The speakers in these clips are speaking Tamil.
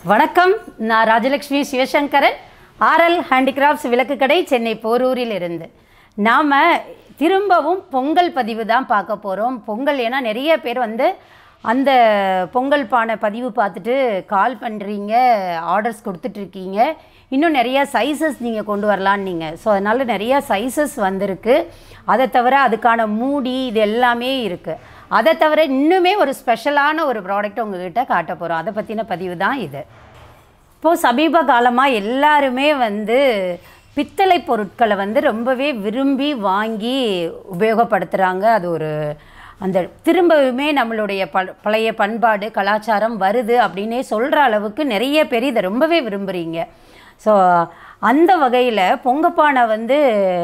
வணக்கம் நான் ராஜலக்ஷ்மி சிவசங்கரன் ஆர்எல் ஹேண்டிகிராஃப்ட்ஸ் விளக்கு கடை சென்னை போரூரில் இருந்து நாம் திரும்பவும் பொங்கல் பதிவு தான் பார்க்க போகிறோம் பொங்கல் ஏன்னா நிறைய பேர் வந்து அந்த பொங்கல் பானை பதிவு பார்த்துட்டு கால் பண்ணுறீங்க ஆர்டர்ஸ் கொடுத்துட்ருக்கீங்க இன்னும் நிறைய சைஸஸ் நீங்கள் கொண்டு வரலான்னு நீங்கள் ஸோ அதனால் நிறைய சைஸஸ் வந்திருக்கு அதை தவிர அதுக்கான மூடி இது எல்லாமே இருக்குது அதை தவிர இன்னுமே ஒரு ஸ்பெஷலான ஒரு ப்ராடக்ட் உங்ககிட்ட காட்ட போகிறோம் அதை பற்றின பதிவு தான் இது இப்போது சமீப காலமாக எல்லாருமே வந்து பித்தளை பொருட்களை வந்து ரொம்பவே விரும்பி வாங்கி உபயோகப்படுத்துகிறாங்க அது ஒரு அந்த திரும்பவுமே நம்மளுடைய ப பழைய பண்பாடு கலாச்சாரம் வருது அப்படின்னே சொல்கிற அளவுக்கு நிறைய பேர் இதை ரொம்பவே விரும்புகிறீங்க ஸோ அந்த வகையில் பொங்கப்பானை வந்து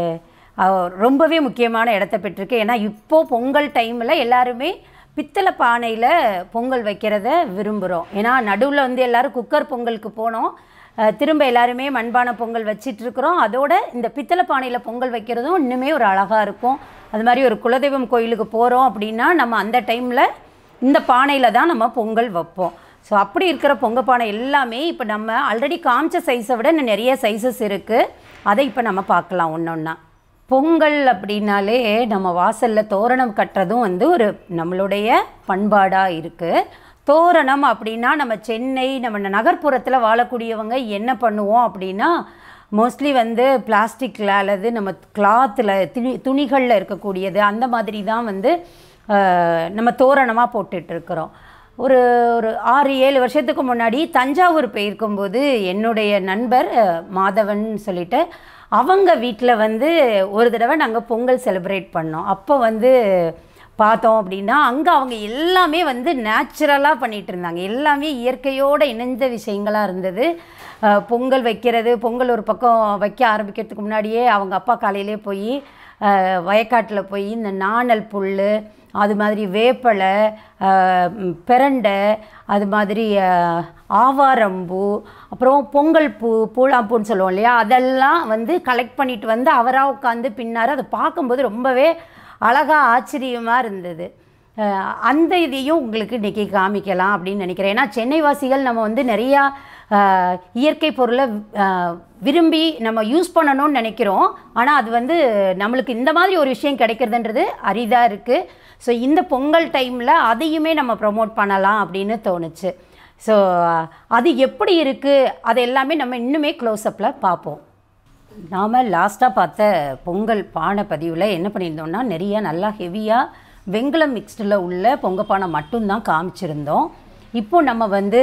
அஹ், ரொம்பவே முக்கியமான இடத்த பெற்றிருக்கு ஏன்னா இப்போது பொங்கல் டைமில் எல்லாருமே பித்தளை பானையில் பொங்கல் வைக்கிறத விரும்புகிறோம் ஏன்னா நடுவில் வந்து எல்லோரும் குக்கர் பொங்கலுக்கு போனோம் அஹ், திரும்ப எல்லாருமே மண்பானை பொங்கல் வச்சிட்டு இருக்கிறோம் அதோட இந்த பித்தளை பானையில் பொங்கல் வைக்கிறதும் இன்னுமே ஒரு அழகாக இருக்கும் அது மாதிரி ஒரு குலதெய்வம் கோயிலுக்கு போகிறோம் அப்படின்னா நம்ம அந்த டைமில் இந்த பானையில் தான் நம்ம பொங்கல் வைப்போம் ஸோ அப்படி இருக்கிற பொங்க பானை எல்லாமே இப்போ நம்ம ஆல்ரெடி காமிச்ச சைஸை விட இன்னும் நிறைய சைஸஸ் இருக்குது அதை இப்போ நம்ம பார்க்கலாம் ஒன்று ஒன்றா பொங்கல் அப்படின்னாலே நம்ம வாசலில் தோரணம் கட்டுறதும் வந்து ஒரு நம்மளுடைய பண்பாடாக இருக்குது தோரணம் அப்படின்னா நம்ம சென்னை நம்ம நகர்ப்புறத்தில் வாழக்கூடியவங்க என்ன பண்ணுவோம் அப்படின்னா மோஸ்ட்லி வந்து பிளாஸ்டிக்கில் அல்லது நம்ம கிளாத்தில் துணி துணிகளில் இருக்கக்கூடியது அந்த மாதிரி தான் வந்து அஹ், நம்ம தோரணமாக போட்டுட்ருக்குறோம் ஒரு ஒரு ஆறு ஏழு வருஷத்துக்கு முன்னாடி தஞ்சாவூர் போயிருக்கும்போது என்னுடைய நண்பர் அஹ், மாதவன் சொல்லிட்டு அவங்க வீட்டில் வந்து ஒரு தடவை நாங்கள் பொங்கல் செலிப்ரேட் பண்ணோம் அப்போ வந்து பார்த்தோம் அப்படின்னா அங்கே அவங்க எல்லாமே வந்து நேச்சுரலாக பண்ணிகிட்டு இருந்தாங்க எல்லாமே இயற்கையோடு இணைந்த விஷயங்களாக இருந்தது அஹ், பொங்கல் வைக்கிறது பொங்கல் ஒரு பக்கம் வைக்க ஆரம்பிக்கிறதுக்கு முன்னாடியே அவங்க அப்பா காலையிலே போய் வயக்காட்டில் போய் இந்த நாணல் புல் அது மாதிரி வேப்பலை அஹ், ம், பிரண்டை அது மாதிரி அஹ், ஆவாரம்பூ அப்புறம் பொங்கல் பூ பூளாம்பூன்னு சொல்லுவோம் இல்லையா அதெல்லாம் வந்து கலெக்ட் பண்ணிட்டு வந்து அவராக உட்காந்து பின்னார் அதை பார்க்கும்போது ரொம்பவே அழகாக ஆச்சரியமாக இருந்தது அஹ், அந்த இதையும் உங்களுக்கு இன்றைக்கி காமிக்கலாம் அப்படின்னு நினைக்கிறேன் ஏன்னா சென்னை வாசிகள் நம்ம வந்து நிறையா அஹ், இயற்கை பொருளை அஹ், விரும்பி நம்ம யூஸ் பண்ணணும்னு நினைக்கிறோம் ஆனால் அது வந்து நம்மளுக்கு இந்த மாதிரி ஒரு விஷயம் கிடைக்கிறதுன்றது அரிதாக இருக்குது ஸோ இந்த பொங்கல் டைமில் அதையுமே நம்ம ப்ரொமோட் பண்ணலாம் அப்படின்னு தோணுச்சு ஸோ அது எப்படி இருக்குது அது எல்லாமே நம்ம இன்னுமே க்ளோஸ்அப்பில் பார்ப்போம் நாம் லாஸ்ட்டாக பார்த்த பொங்கல் பானை பதிவில் என்ன பண்ணியிருந்தோம்னா நிறைய நல்லா ஹெவியாக வெண்கலம் மிக்ஸ்டில் உள்ள பொங்க பானை மட்டும்தான் காமிச்சிருந்தோம் இப்போ நம்ம வந்து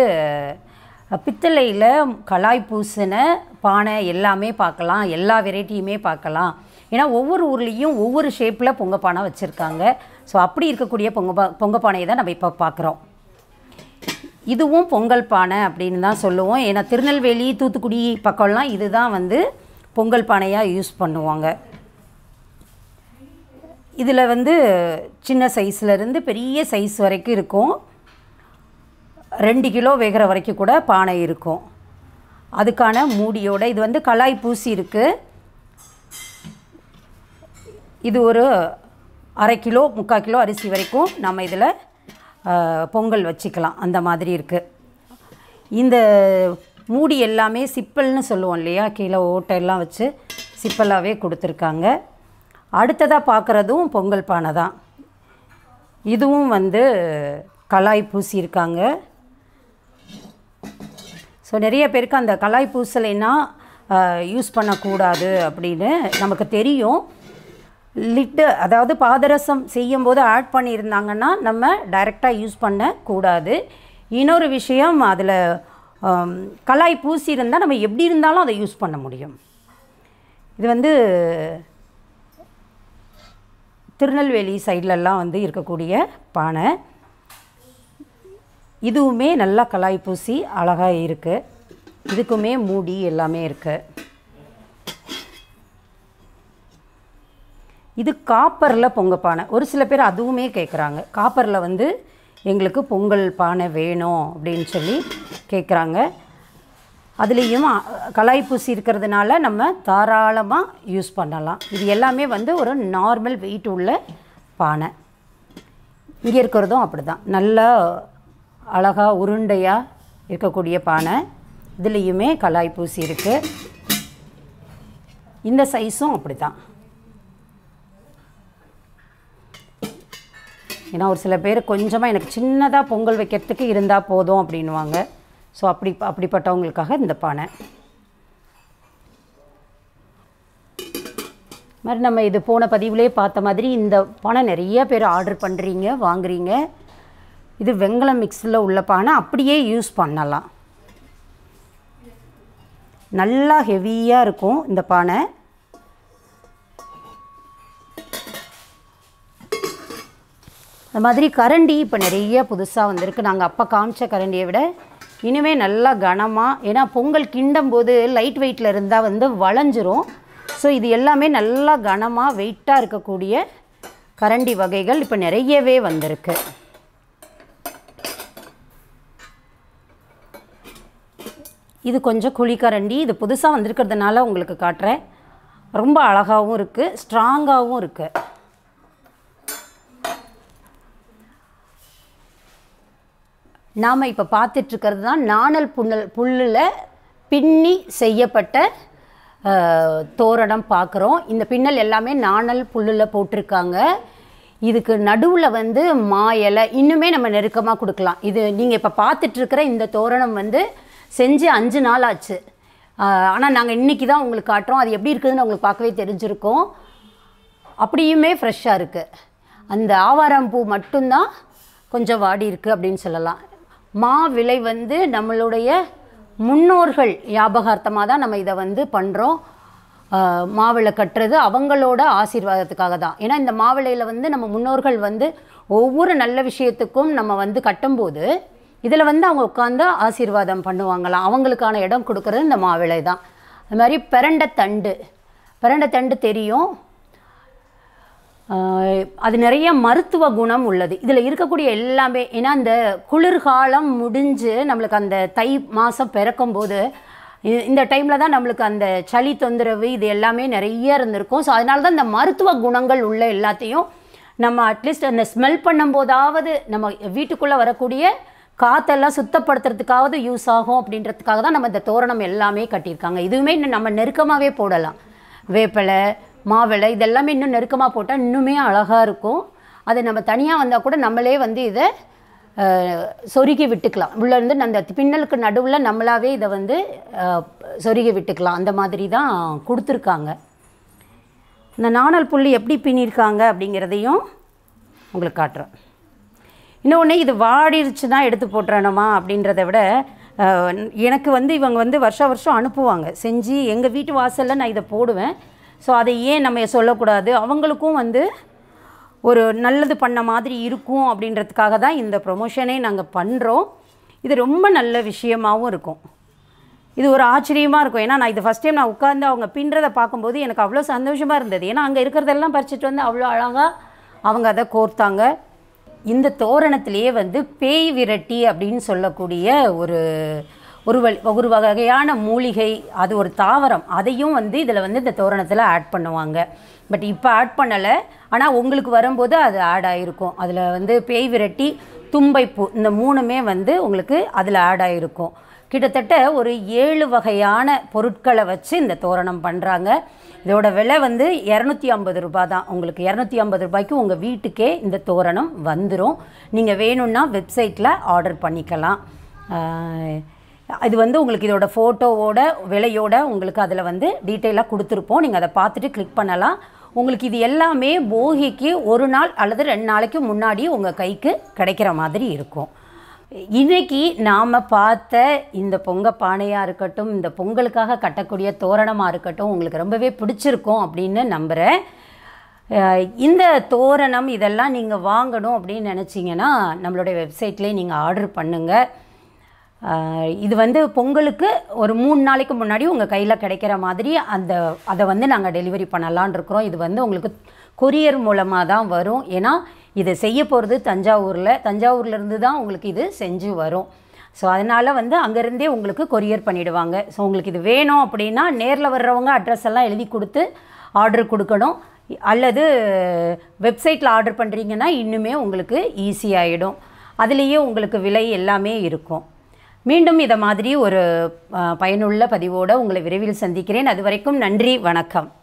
பித்தளையில் கலாய் பூசின பானை எல்லாமே பார்க்கலாம் எல்லா வெரைட்டியுமே பார்க்கலாம் ஏன்னா ஒவ்வொரு ஊர்லேயும் ஒவ்வொரு ஷேப்பில் பொங்க பானை வச்சுருக்காங்க ஸோ அப்படி இருக்கக்கூடிய பொங்க பா பொங்க பானையை தான் நம்ம இப்போ பார்க்குறோம் இதுவும் பொங்கல் பானை அப்படின்னு தான் சொல்லுவோம் ஏன்னா திருநெல்வேலி தூத்துக்குடி பக்கம்லாம் இதுதான் வந்து பொங்கல் பானையாக யூஸ் பண்ணுவாங்க இதில் வந்து சின்ன சைஸ்லேருந்து பெரிய சைஸ் வரைக்கும் இருக்கும் ரெண்டு கிலோ வேகிற வரைக்கும் கூட பானை இருக்கும் அதுக்கான மூடியோட இது வந்து கலாய் பூசி இருக்குது இது ஒரு அரை கிலோ முக்கால் கிலோ அரிசி வரைக்கும் நம்ம இதில் பொங்கல் வச்சுக்கலாம் அந்த மாதிரி இருக்குது இந்த மூடி எல்லாமே சிப்பல்னு சொல்லுவோம் இல்லையா கீழே ஓட்டை எல்லாம் வச்சு சிப்பலாகவே கொடுத்துருக்காங்க அடுத்ததாக பார்க்குறதும் பொங்கல் பானை தான் இதுவும் வந்து கலாய் பூசியிருக்காங்க ஸோ நிறைய பேருக்கு அந்த கலாய் பூசலைன்னா யூஸ் பண்ணக்கூடாது அப்படின்னு நமக்கு தெரியும் லிட்டு அதாவது பாதரசம் செய்யும்போது ஆட் பண்ணியிருந்தாங்கன்னா நம்ம டைரெக்டாக யூஸ் பண்ணக்கூடாது இன்னொரு விஷயம் அதில் கலாய் பூசி இருந்தால் நம்ம எப்படி இருந்தாலும் அதை யூஸ் பண்ண முடியும் இது வந்து திருநெல்வேலி சைட்லலாம் வந்து இருக்கக்கூடிய பானை இதுவுமே நல்லா கலாய் பூசி அழகாக இருக்குது இதுக்குமே மூடி எல்லாமே இருக்குது இது காப்பரில் பொங்க பானை ஒரு சில பேர் அதுவுமே கேட்குறாங்க காப்பரில் வந்து எங்களுக்கு பொங்கல் பானை வேணும் அப்படின்னு சொல்லி கேட்குறாங்க அதுலேயும் அ- கலாய் பூசி இருக்கிறதுனால நம்ம தாராளமாக யூஸ் பண்ணலாம் இது எல்லாமே வந்து ஒரு நார்மல் வெயிட் உள்ள பானை இங்கே இருக்கிறதும் அப்படி தான் நல்லா அழகாக உருண்டையாக இருக்கக்கூடிய பானை இதுலேயுமே கலாய் பூசி இருக்குது இந்த சைஸும் அப்படி தான் ஏன்னா ஒரு சில பேர் கொஞ்சமாக எனக்கு சின்னதாக பொங்கல் வைக்கிறதுக்கு இருந்தால் போதும் அப்படின்வாங்க ஸோ அப்படி அப்படிப்பட்டவங்களுக்காக இந்த பானை மாதிரி நம்ம இது போன பதிவுலேயே பார்த்த மாதிரி இந்த பானை நிறைய பேர் ஆர்டர் பண்ணுறீங்க வாங்குறீங்க இது வெங்கலம் மிக்ஸில் உள்ள பானை அப்படியே யூஸ் பண்ணலாம் நல்லா ஹெவியாக இருக்கும் இந்த பானை அது மாதிரி கரண்டி இப்போ நிறைய புதுசாக வந்திருக்கு நாங்கள் அப்போ காமிச்ச கரண்டியை விட இனிமே நல்லா கனமாக ஏன்னா பொங்கல் கிண்டும் போது லைட் வெயிட்டில் இருந்தால் வந்து வளைஞ்சிரும் ஸோ இது எல்லாமே நல்லா கனமாக வெயிட்டாக இருக்கக்கூடிய கரண்டி வகைகள் இப்போ நிறையவே வந்திருக்கு இது கொஞ்சம் குழிக்கரண்டி இது புதுசாக வந்திருக்கிறதுனால உங்களுக்கு காட்டுறேன் ரொம்ப அழகாகவும் இருக்குது ஸ்ட்ராங்காகவும் இருக்குது நாம் இப்போ பார்த்துட்ருக்கிறது தான் நாணல் புண்ணல் புல்லில் பின்னி செய்யப்பட்ட அஹ், தோரணம் பார்க்குறோம் இந்த பின்னல் எல்லாமே நாணல் புல்லில் போட்டிருக்காங்க இதுக்கு நடுவில் வந்து மா இலை இன்னுமே நம்ம நெருக்கமாக கொடுக்கலாம் இது நீங்கள் இப்போ பார்த்துட்ருக்கிற இந்த தோரணம் வந்து செஞ்சு அஞ்சு நாள் ஆச்சு ஆனால் நாங்கள் இன்றைக்கி தான் உங்களுக்கு காட்டுறோம் அது எப்படி இருக்குதுன்னு உங்களுக்கு பார்க்கவே தெரிஞ்சிருக்கும் அப்படியுமே ஃப்ரெஷ்ஷாக இருக்குது அந்த ஆவாரம் பூ மட்டும்தான் கொஞ்சம் வாடி இருக்குது அப்படின்னு சொல்லலாம் மா விலை வந்து நம்மளுடைய முன்னோர்கள் ஞாபகார்த்தமாக தான் நம்ம இதை வந்து பண்ணுறோம் மாவிளை கட்டுறது அவங்களோட ஆசீர்வாதத்துக்காக தான் ஏன்னா இந்த மாவிளையில் வந்து நம்ம முன்னோர்கள் வந்து ஒவ்வொரு நல்ல விஷயத்துக்கும் நம்ம வந்து கட்டும்போது இதில் வந்து அவங்க உட்காந்து ஆசீர்வாதம் பண்ணுவாங்களாம் அவங்களுக்கான இடம் கொடுக்கறது இந்த மாவிளை தான் அது மாதிரி பிரண்டை தண்டு பிரண்டை தண்டு தெரியும் ஆஹ் அது நிறைய மருத்துவ குணம் உள்ளது இதில் இருக்கக்கூடிய எல்லாமே ஏன்னா இந்த குளிர்காலம் முடிஞ்சு நம்மளுக்கு அந்த தை மாதம் பிறக்கும்போது இ- இந்த டைமில் தான் நம்மளுக்கு அந்த சளி தொந்தரவு இது எல்லாமே நிறைய இருந்திருக்கும் ஸோ அதனால தான் இந்த மருத்துவ குணங்கள் உள்ள எல்லாத்தையும் நம்ம அட்லீஸ்ட் அந்த ஸ்மெல் பண்ணும்போதாவது நம்ம வீட்டுக்குள்ளே வரக்கூடிய காற்றெல்லாம் சுத்தப்படுத்துறதுக்காவது யூஸ் ஆகும் அப்படின்றதுக்காக தான் நம்ம இந்த தோரணம் எல்லாமே கட்டியிருக்காங்க இதுவுமே இன்னும் நம்ம நெருக்கமாகவே போடலாம் வேப்பிலை மாவிளை இதெல்லாமே இன்னும் நெருக்கமாக போட்டால் இன்னுமே அழகாக இருக்கும் அது நம்ம தனியாக வந்தால் கூட நம்மளே வந்து இதை அஹ், சொருகி விட்டுக்கலாம் உள்ள இருந்து அந்த பின்னலுக்கு நடுவில் நம்மளாவே இதை வந்து அஹ், சொருகி விட்டுக்கலாம் அந்த மாதிரி தான் கொடுத்துருக்காங்க இந்த நாணல் புள்ளி எப்படி பின்னிருக்காங்க அப்படிங்கிறதையும் உங்களுக்கு காட்டுறேன் இன்னொன்று இது வாடிருச்சுன்னா எடுத்து போட்டுறணுமா அப்படின்றத விட அஹ், எனக்கு வந்து இவங்க வந்து வருஷ வருஷம் அனுப்புவாங்க செஞ்சு எங்கள் வீட்டு வாசலில் நான் இதை போடுவேன் ஸோ அதை ஏன் நம்ம சொல்லக்கூடாது அவங்களுக்கும் வந்து ஒரு நல்லது பண்ண மாதிரி இருக்கும் அப்படின்றதுக்காக தான் இந்த ப்ரொமோஷனே நாங்கள் பண்ணுறோம் இது ரொம்ப நல்ல விஷயமாகவும் இருக்கும் இது ஒரு ஆச்சரியமாக இருக்கும் ஏன்னா நான் இது ஃபஸ்ட் டைம் நான் உட்காந்து அவங்க பின்றதை பார்க்கும்போது எனக்கு அவ்வளோ சந்தோஷமாக இருந்தது ஏன்னா அங்கே இருக்கிறதெல்லாம் பறிச்சுட்டு வந்து அவ்வளோ அழகாக அவங்க அதை கோர்த்தாங்க இந்த தோரணத்திலேயே வந்து பேய் விரட்டி அப்படின்னு சொல்லக்கூடிய ஒரு ஒரு வழி ஒரு வகையான மூலிகை அது ஒரு தாவரம் அதையும் வந்து இதில் வந்து இந்த தோரணத்தில் ஆட் பண்ணுவாங்க பட் இப்போ ஆட் பண்ணலை ஆனால் உங்களுக்கு வரும்போது அது ஆட் ஆகிருக்கும் அதில் வந்து பேய் விரட்டி தும்பைப்பூ இந்த மூணுமே வந்து உங்களுக்கு அதில் ஆட் ஆகிருக்கும் கிட்டத்தட்ட ஒரு ஏழு வகையான பொருட்களை வச்சு இந்த தோரணம் பண்ணுறாங்க இதோட விலை வந்து இரநூத்தி ஐம்பது ரூபாய் தான் உங்களுக்கு இரநூத்தி ஐம்பது ரூபாய்க்கு உங்கள் வீட்டுக்கே இந்த தோரணம் வந்துடும் நீங்கள் வேணும்னா வெப்சைட்டில் ஆர்டர் பண்ணிக்கலாம் ஆஹ் இது வந்து உங்களுக்கு இதோட ஃபோட்டோவோட விலையோட உங்களுக்கு அதில் வந்து டீட்டெயிலாக கொடுத்துருப்போம் நீங்கள் அதை பார்த்துட்டு கிளிக் பண்ணலாம் உங்களுக்கு இது எல்லாமே போகிக்கு ஒரு நாள் அல்லது ரெண்டு நாளைக்கு முன்னாடி உங்கள் கைக்கு கிடைக்கிற மாதிரி இருக்கும் இன்னைக்கு நாம் பார்த்த இந்த பொங்க பானையாக இருக்கட்டும் இந்த பொங்கலுக்காக கட்டக்கூடிய தோரணமாக இருக்கட்டும் உங்களுக்கு ரொம்பவே பிடிச்சிருக்கும் அப்படின்னு நம்புகிறேன் அஹ் இந்த தோரணம் இதெல்லாம் நீங்கள் வாங்கணும் அப்படின்னு நினச்சிங்கன்னா நம்மளுடைய வெப்சைட்லேயே நீங்கள் ஆர்டர் பண்ணுங்கள் ஆஹ் இது வந்து பொங்கலுக்கு ஒரு மூணு நாளைக்கு முன்னாடி உங்கள் கையில் கிடைக்கிற மாதிரி அந்த அதை வந்து நாங்கள் டெலிவரி பண்ணலான் இருக்கிறோம் இது வந்து உங்களுக்கு கொரியர் மூலமாக தான் வரும் ஏன்னா இதை செய்ய போகிறது தஞ்சாவூரில் தஞ்சாவூர்லேருந்து தான் உங்களுக்கு இது செஞ்சு வரும் ஸோ அதனால் வந்து அங்கேருந்தே உங்களுக்கு கொரியர் பண்ணிவிடுவாங்க ஸோ உங்களுக்கு இது வேணும் அப்படின்னா நேரில் வர்றவங்க அட்ரஸ் எல்லாம் எழுதி கொடுத்து ஆர்டர் கொடுக்கணும் அல்லது வெப்சைட்டில் ஆர்டர் பண்ணுறீங்கன்னா இன்னுமே உங்களுக்கு ஈஸியாகிடும் அதுலேயே உங்களுக்கு விலை எல்லாமே இருக்கும் மீண்டும் இதை மாதிரி ஒரு அஹ், பயனுள்ள பதிவோடு உங்களை விரைவில் சந்திக்கிறேன் அது வரைக்கும் நன்றி வணக்கம்